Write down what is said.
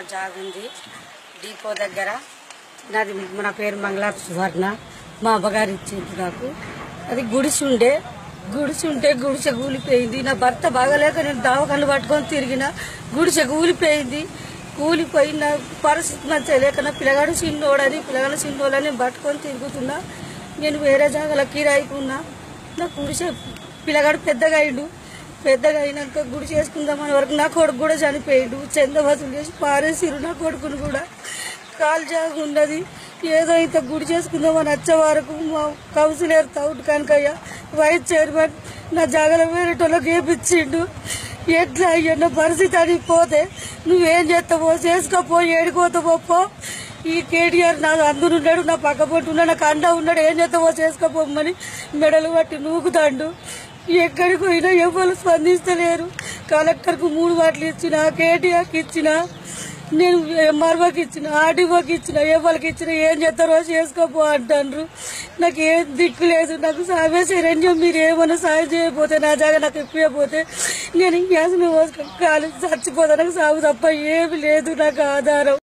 zag ఉంది depot దగ్గర నాది నా పేరు మంగళ సువర్ణ మా అమ్మగారు ఇచ్చింది నాకు అది గుడిసి ఉండే గుడిసి ఉంటే గుడిసె కూలిపోయింది నా భర్త బాగలేక నేను దావకాళ్ళు పట్టుకొని తిరిగిన గుడిసె కూలిపోయింది కూలిపోయి నా పరిస్థితి మంచిగా లేక నా పిల్లగాడు చిన్నోడని పిల్లగాడు చిన్నోడని పట్టుకొని తిరుగుతున్నా నేను వేరే జాగాలో కిరాయికున్నా నా గుడిసె పిల్లగాడు పెద్దగా అయిండు పెద్దగా అయినాక గుడి చేసుకుందామని వరకు నా కొడుకు కూడా చనిపోయిండు చంద వసూలు చేసి పారేసిరు నా కొడుకును కూడా కాలు జాగ ఉన్నది ఏదో ఇంత గుడి చేసుకుందామని వచ్చే వరకు మా కౌన్సిలర్ తౌట్ కనకయ్య వైస్ చైర్మన్ నా జాగలో వేరేటోళ్ళకి వేపించిండు ఎట్లా అయ్యా నా పరిస్థితి అని పోతే నువ్వేం చేస్తావో చేసుకోపో ఏడుకోతావో పో ఈ కేటీఆర్ నా అందునున్నాడు నా పక్క పొట్టు ఉన్నాడు నాకు అండ ఉన్నాడు ఏం చేస్తావో చేసుకోపోమని మెడలు పట్టి నూకుతాండు ఎక్కడికి పోయినా ఎవరు స్పందిస్తలేరు కలెక్టర్కు మూడు వాటిలు ఇచ్చిన కేటీఆర్కి ఇచ్చిన నేను ఎంఆర్ఓకి ఇచ్చిన ఆర్డీఓకి ఇచ్చిన ఎవరికి ఇచ్చిన ఏం చేస్తారో చేసుకోపో అంటారు నాకు ఏం దిక్కు లేదు నాకు సామే శరణ్యం మీరు ఏమైనా సాయం చేయకపోతే నా జాగా నాకు ఇప్పకపోతే నేను గ్యాస్ పోసుకొని కాలు చచ్చిపోతా నాకు సాగు తప్ప ఏమి లేదు నాకు ఆధారం